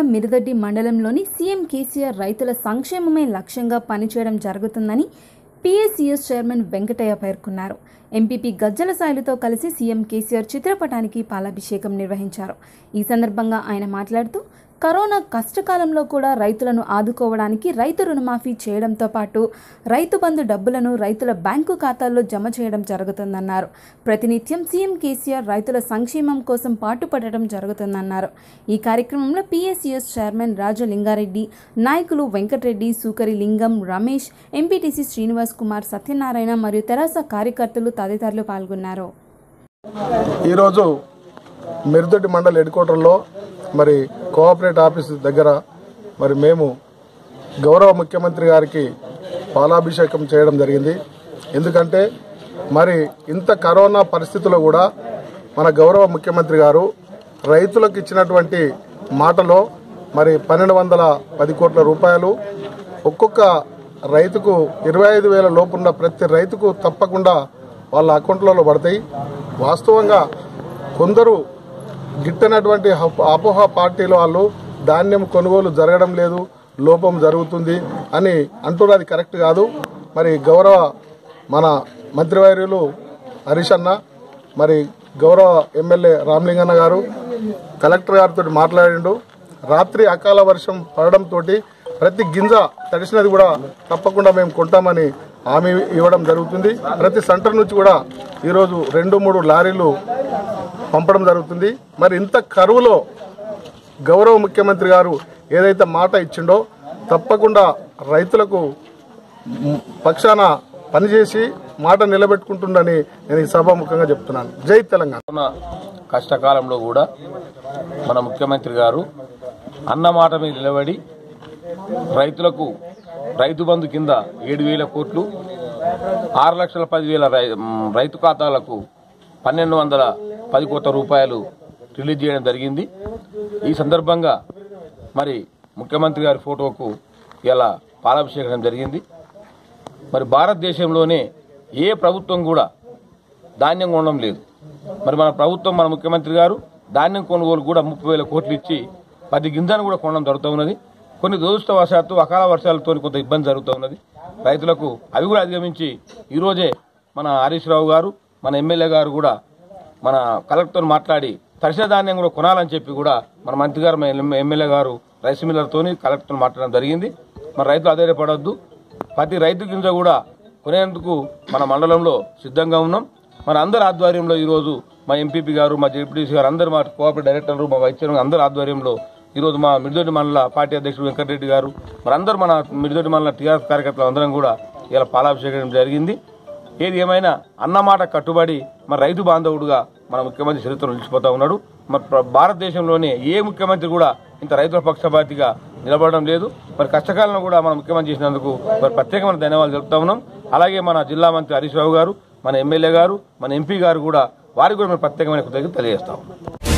మిరుదొడ్డి మండలంలోని సీఎం కేసీఆర్ రైతుల సంక్షేమమే లక్ష్యంగా పనిచేయడం జరుగుతుందని పీఎస్సీఎస్ చైర్మన్ వెంకటయ్య పేర్కొన్నారు ఎంపీపీ గజ్జల సాయిలతో కలిసి సీఎం కేసీఆర్ చిత్రపటానికి పాలాభిషేకం నిర్వహించారు ఈ సందర్భంగా ఆయన మాట్లాడుతూ కరోనా కష్టకాలంలో కూడా రైతులను ఆదుకోవడానికి రైతు రుణమాఫీ చేయడంతో పాటు రైతు బంధు డబ్బులను రైతుల బ్యాంకు ఖాతాల్లో జమ చేయడం జరుగుతుందన్నారు ప్రతినిత్యం సీఎం కేసీఆర్ రైతుల సంక్షేమం కోసం పాటుపడటం జరుగుతుందన్నారు ఈ కార్యక్రమంలో పీఎస్సీఎస్ చైర్మన్ రాజలింగారెడ్డి నాయకులు వెంకటరెడ్డి సూకరి లింగం రమేష్ ఎంపీటీసీ శ్రీనివాస్ కుమార్ సత్యనారాయణ మరియు తెరాస కార్యకర్తలు తదితరులు పాల్గొన్నారు ఈరోజు మిరుదొడ్డి మండల్ హెడ్ క్వార్టర్లో మరి కోఆపరేట్ ఆఫీస్ దగ్గర మరి మేము గౌరవ ముఖ్యమంత్రి గారికి పాలాభిషేకం చేయడం జరిగింది ఎందుకంటే మరి ఇంత కరోనా పరిస్థితుల్లో కూడా మన గౌరవ ముఖ్యమంత్రి గారు రైతులకు ఇచ్చినటువంటి మాటలో మరి పన్నెండు వందల పది కోట్ల రూపాయలు ఒక్కొక్క రైతుకు ఇరవై ఐదు వేల లోపున్న ప్రతి రైతుకు తప్పకుండా వాళ్ళ అకౌంట్లలో పడతాయి వాస్తవంగా కొందరు గిట్టనటువంటి హప్- అపోహ పార్టీల వాళ్ళు ధాన్యం కొనుగోలు జరగడం లేదు లోపం జరుగుతుంది అని అంటున్నారు అది కరెక్ట్ కాదు మరి గౌరవ మన మంత్రివర్యులు హరీష్ అన్న మరి గౌరవ ఎమ్మెల్యే రామలింగన్న గారు కలెక్టర్ గారితో మాట్లాడిండు రాత్రి అకాల వర్షం పడడంతో ప్రతి గింజ తడిసినది కూడా తప్పకుండా మేము కొంటామని హామీ ఇవ్వడం జరుగుతుంది ప్రతి సెంటర్ నుంచి కూడా ఈరోజు రెండు మూడు లారీలు పంపడం జరుగుతుంది మరి ఇంత కరువులో గౌరవ ముఖ్యమంత్రి గారు ఏదైతే మాట ఇచ్చిండో తప్పకుండా రైతులకు మ్, పక్షాన పనిచేసి మాట నిలబెట్టుకుంటుండని నేను ఈ సభాముఖంగా చెప్తున్నాను జై తెలంగాణ కరోనా కష్టకాలంలో కూడా మన ముఖ్యమంత్రి గారు అన్న మాట మీద నిలబడి రైతులకు రైతు బంధు కింద ఏడు వేల కోట్లు ఆరు లక్షల పదివేల రై- మ్, రైతు ఖాతాలకు పన్నెండు వందల పది కోట్ల రూపాయలు రిలీజ్ చేయడం జరిగింది ఈ సందర్భంగా మరి ముఖ్యమంత్రి గారి ఫోటోకు ఇలా పాలాభిషేకం జరిగింది మరి భారతదేశంలోనే ఏ ప్రభుత్వం కూడా ధాన్యం కొనడం లేదు మరి మన ప్రభుత్వం మన ముఖ్యమంత్రి గారు ధాన్యం కొనుగోలు కూడా ముప్పై వేల కోట్లు ఇచ్చి పది గింజను కూడా కొనడం జరుగుతూ ఉన్నది కొన్ని దురదృష్టవశాత్తు అకాల వర్షాలతో కొంత ఇబ్బంది జరుగుతూ ఉన్నది రైతులకు అవి కూడా అధిగమించి ఈరోజే మన హరీష్ రావు గారు మన ఎమ్మెల్యే గారు కూడా మన కలెక్టర్తో మాట్లాడి తడిసిన ధాన్యం కూడా కొనాలని చెప్పి కూడా మన మంత్రి గారు మన ఎమ్మెల్యే గారు రైస్ మిల్లర్తో కలెక్టర్తో మాట్లాడడం జరిగింది మరి రైతులు అధైర్యపడొద్దు ప్రతి రైతు గింజ కూడా కొనేందుకు మన మండలంలో సిద్ధంగా ఉన్నాం మన అందరి ఆధ్వర్యంలో ఈరోజు మా ఎంపీపీ గారు మా జెడ్పీటీసీ గారు అందరు మా కోఆపరేటివ్ డైరెక్టర్లు మా వైస్ చైర్మన్ అందరి ఆధ్వర్యంలో ఈరోజు మా మిడిదొడ్డి మండల పార్టీ అధ్యక్షుడు వెంకటరెడ్డి గారు మరి అందరూ మన మిడిదొడ్డి మండల టీఆర్ఎస్ కార్యకర్తలు అందరం కూడా ఇలా పాలాభిషేకం జరిగింది ఏది ఏమైనా అన్నమాట కట్టుబడి మన రైతు బాంధవుడుగా మన ముఖ్యమంత్రి చరిత్రలో నిలిచిపోతా ఉన్నాడు మరి ప్ర- భారతదేశంలోనే ఏ ముఖ్యమంత్రి కూడా ఇంత రైతుల పక్షపాతిగా నిలబడడం లేదు మరి కష్టకాలంలో కూడా మన ముఖ్యమంత్రి చేసినందుకు మరి ప్రత్యేకమైన ధన్యవాదాలు తెలుపుతా ఉన్నాం అలాగే మన జిల్లా మంత్రి హరీష్ రావు గారు మన ఎమ్మెల్యే గారు మన ఎంపీ గారు కూడా వారికి కూడా మేము ప్రత్యేకమైన కృతజ్ఞతలు తెలియజేస్తాం